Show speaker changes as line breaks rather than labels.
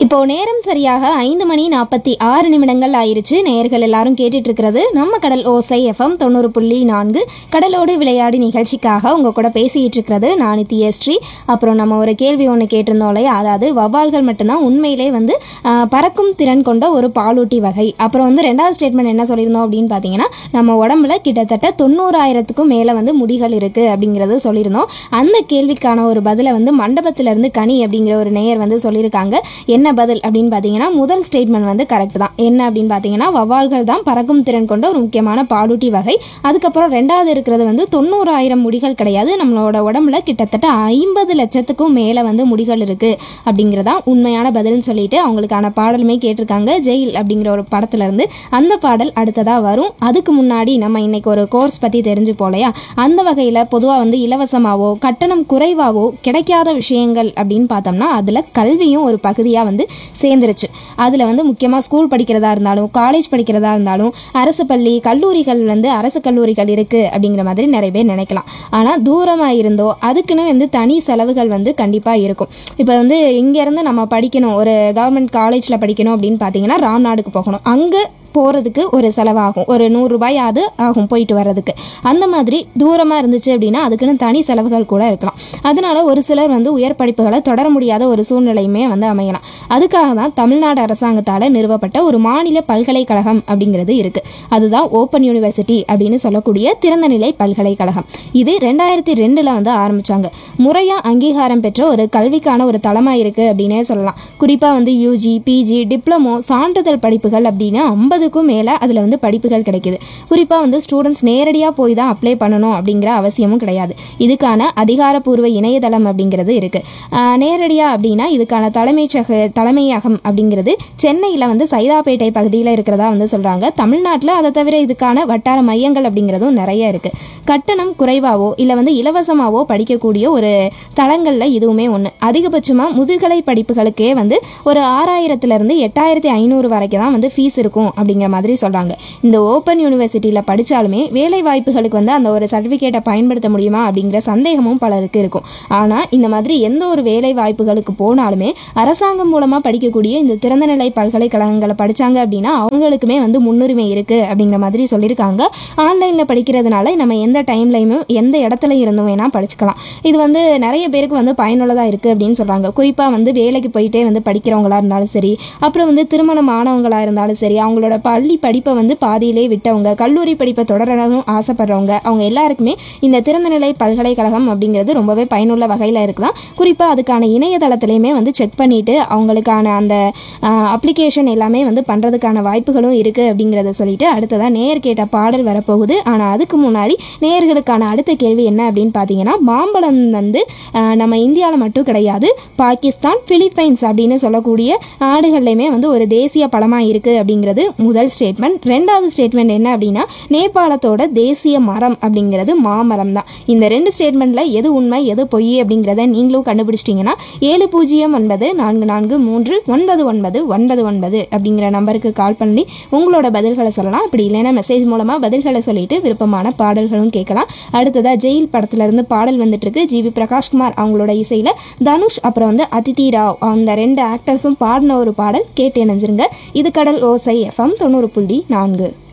இப்போ நேரம் சரியாக ஐந்து மணி நாற்பத்தி ஆறு நிமிடங்கள் ஆயிருச்சு நேயர்கள் எல்லாரும் கேட்டுட்டு இருக்கிறது நம்ம கடல் ஓசை எஃப்எம் தொண்ணூறு புள்ளி நான்கு கடலோடு விளையாடி நிகழ்ச்சிக்காக உங்க கூட பேசிக்கிட்டு இருக்கிறது நான் நித்யஸ்ரீ அப்புறம் நம்ம ஒரு கேள்வி ஒன்று கேட்டிருந்தோம் இல்லையா அதாவது வவ்வால்கள் மட்டும்தான் உண்மையிலே வந்து ஆஹ், பறக்கும் திறன் கொண்ட ஒரு பாலூட்டி வகை அப்புறம் வந்து ரெண்டாவது ஸ்டேட்மெண்ட் என்ன சொல்லியிருந்தோம் அப்படின்னு பார்த்தீங்கன்னா நம்ம உடம்புல கிட்டத்தட்ட தொண்ணூறாயிரத்துக்கும் மேலே வந்து முடிகள் இருக்கு அப்படிங்கிறது சொல்லியிருந்தோம் அந்த கேள்விக்கான ஒரு பதிலை வந்து மண்டபத்திலிருந்து கனி அப்படிங்கிற ஒரு நேயர் வந்து சொல்லியிருக்காங்க என்ன பதில் அப்படின்னு பார்த்தீங்கன்னா முதல் ஸ்டேட்மெண்ட் வந்து கரெக்ட் தான் என்ன அப்படின்னு பார்த்தீங்கன்னா வவ்வால்கள் தான் பறக்கும் திறன் கொண்ட ஒரு முக்கியமான பாலூட்டி வகை அதுக்கப்புறம் ரெண்டாவது இருக்கிறது வந்து தொண்ணூறாயிரம் முடிகள் கிடையாது நம்மளோட உடம்புல கிட்டத்தட்ட ஐம்பது லட்சத்துக்கும் மேலே வந்து முடிகள் இருக்கு அப்படிங்கிறதான் உண்மையான பதில்னு சொல்லிட்டு அவங்களுக்கான பாடலுமே கேட்டிருக்காங்க ஜெயில் அப்படிங்கிற ஒரு படத்துல இருந்து அந்த பாடல் அடுத்ததாக வரும் அதுக்கு முன்னாடி நம்ம இன்னைக்கு ஒரு கோர்ஸ் பற்றி தெரிஞ்சு போலையா அந்த வகையில் பொதுவாக வந்து இலவசமாவோ கட்டணம் குறைவாவோ கிடைக்காத விஷயங்கள் அப்படின்னு பார்த்தோம்னா அதில் கல்வியும் ஒரு பகுதியாக வந்து சேர்ந்துருச்சு அதில் வந்து முக்கியமாக ஸ்கூல் படிக்கிறதா இருந்தாலும் காலேஜ் படிக்கிறதா இருந்தாலும் அரசு பள்ளி கல்லூரிகள் வந்து அரசு கல்லூரிகள் இருக்குது அப்படிங்கிற மாதிரி நிறைய பேர் நினைக்கலாம் ஆனால் தூரமாக இருந்தோ அதுக்குன்னு வந்து தனி செலவுகள் வந்து கண்டிப்பாக இருக்கும் இப்போ வந்து இங்கேருந்து நம்ம படிக்கணும் ஒரு கவர்மெண்ட் காலேஜில் படிக்கணும் அப்படின்னு பார்த்தீங்கன்னா ராம்நாடுக்கு போகணும் அங்கே போகிறதுக்கு ஒரு செலவாகும் ஒரு நூறுரூபாய் அது ஆகும் போயிட்டு வர்றதுக்கு அந்த மாதிரி தூரமாக இருந்துச்சு அப்படின்னா அதுக்குன்னு தனி செலவுகள் கூட இருக்கலாம் அதனால ஒரு சிலர் வந்து உயர் படிப்புகளை தொடர முடியாத ஒரு சூழ்நிலையுமே வந்து அமையலாம் அதுக்காக தான் தமிழ்நாடு அரசாங்கத்தால் நிறுவப்பட்ட ஒரு மாநில பல்கலைக்கழகம் அப்படிங்கிறது இருக்குது அதுதான் ஓப்பன் யூனிவர்சிட்டி அப்படின்னு சொல்லக்கூடிய திறந்தநிலை பல்கலைக்கழகம் இது ரெண்டாயிரத்தி ரெண்டில் வந்து ஆரம்பித்தாங்க முறையாக அங்கீகாரம் பெற்ற ஒரு கல்விக்கான ஒரு தளமாக இருக்குது அப்படின்னே சொல்லலாம் குறிப்பாக வந்து யூஜி பிஜி டிப்ளமோ சான்றிதழ் படிப்புகள் அப்படின்னு ஐம்பதுக்கும் மேலே அதில் வந்து படிப்புகள் கிடைக்குது குறிப்பாக வந்து ஸ்டூடெண்ட்ஸ் நேரடியாக போய் தான் அப்ளை பண்ணணும் அப்படிங்கிற அவசியமும் கிடையாது இதுக்கான அதிகாரப்பூர்வ இணையதளம் அப்படிங்கிறது இருக்குது நேரடியாக அப்படின்னா இதுக்கான தலைமைச்சக தலைமையகம் அப்படிங்கிறது சென்னையில் வந்து சைதாப்பேட்டை பகுதியில் இருக்கிறதா வந்து சொல்கிறாங்க தமிழ்நாட்டில் அதை தவிர இதுக்கான வட்டார மையங்கள் அப்படிங்கிறதும் நிறைய இருக்குது கட்டணம் குறைவாவோ இல்லை வந்து இலவசமாவோ படிக்கக்கூடிய ஒரு தளங்களில் இதுவுமே ஒன்று அதிகபட்சமாக முதுகலை படிப்புகளுக்கே வந்து ஒரு ஆறாயிரத்துலேருந்து எட்டாயிரத்தி ஐநூறு வரைக்கும் தான் வந்து ஃபீஸ் இருக்கும் அப்படிங்கிற மாதிரி சொல்கிறாங்க இந்த ஓப்பன் யூனிவர்சிட்டியில் படித்தாலுமே வேலை வாய்ப்புகளுக்கு வந்து அந்த ஒரு சர்டிஃபிகேட்டை பயன்படுத்த முடியுமா அப்படிங்கிற சந்தேகமும் பலருக்கு இருக்கும் ஆனால் இந்த மாதிரி எந்த ஒரு வேலை வாய்ப்புகளுக்கு போனாலுமே அரசாங்கம் மூலமாக படிக்கக்கூடிய இந்த திறந்தநிலை பல்கலைக்கழகங்களை படித்தாங்க அப்படின்னா அவங்களுக்குமே வந்து முன்னுரிமை இருக்குது அப்படிங்கிற மாதிரி சொல்லியிருக்காங்க ஆன்லைனில் படிக்கிறதுனால நம்ம எந்த டைம்லையுமே எந்த இடத்துல இருந்தும் வேணால் படிச்சுக்கலாம் இது வந்து நிறைய பேருக்கு வந்து பயனுள்ளதாக இருக்குது அப்படின்னு சொல்கிறாங்க குறிப்பாக வந்து வேலைக்கு போயிட்டே வந்து படிக்கிறவங்களா இருந்தாலும் சரி அப்புறம் வந்து திருமணம் ஆனவங்களா இருந்தாலும் சரி அவங்களோட பள்ளி படிப்பை வந்து பாதியிலே விட்டவங்க கல்லூரி படிப்பை தொடரவும் ஆசைப்படுறவங்க அவங்க எல்லாருக்குமே இந்த திறந்தநிலை பல்கலைக்கழகம் அப்படிங்கிறது ரொம்பவே பயனுள்ள வகையில் இருக்குதான் குறிப்பாக அதுக்கான இணையதளத்துலையுமே வந்து செக் பண்ணிட்டு அவங்களுக்கான அந்த அப்ளிகேஷன் எல்லாமே வந்து பண்ணுறதுக்கான வாய்ப்புகளும் இருக்குது அப்படிங்கிறத சொல்லிட்டு அடுத்ததாக நேர் கேட்ட பாடல் வரப்போகுது ஆனால் அதுக்கு முன்னாடி நேயர்களுக்கான அடுத்த கேள்வி என்ன அப்படின்னு பார்த்தீங்கன்னா மாம்பழம் வந்து ஆஹ், நம்ம இந்தியாவில் மட்டும் கிடையாது பாகிஸ்தான் பிலிப்பைன்ஸ் அப்படின்னு சொல்லக்கூடிய நாடுகள்லையுமே வந்து ஒரு தேசிய பழமாக இருக்குது அப்படிங்கிறது முதல் ஸ்டேட்மெண்ட் ரெண்டாவது ஸ்டேட்மெண்ட் என்ன அப்படின்னா நேபாளத்தோட தேசிய மரம் அப்படிங்கிறது மாமரம் தான் இந்த ரெண்டு ஸ்டேட்மெண்ட்டில் எது உண்மை எது பொய் அப்படிங்கிறத நீங்களும் கண்டுபிடிச்சிட்டிங்கன்னா ஏழு பூஜ்ஜியம் ஒன்பது நான்கு நான்கு மூன்று ஒன்பது ஒன்பது ஒன்பது ஒன்பது அப்படிங்கிற நம்பருக்கு கால் பண்ணி உங்களோட பதில்களை சொல்லலாம் அப்படி இல்லைன்னா மெசேஜ் மூலமாக பதில்களை சொல்லிட்டு விருப்பமான பாடல்களும் கேட்கலாம் அடுத்ததாக ஜெயில் படத்துல இருந்து பாடல் வந்துட்டு இருக்கு ஜிவி பிரகாஷ்குமார் அவங்களோட இசையில் தனுஷ் அப்புறம் வந்து அதிதி ராவ் அந்த ரெண்டு ஆக்டர்ஸும் பாடின ஒரு பாடல் கேட்டு இணைஞ்சிருங்க இது கடல் ஓசை எஃப்எம் தொண்ணூறு புள்ளி நான்கு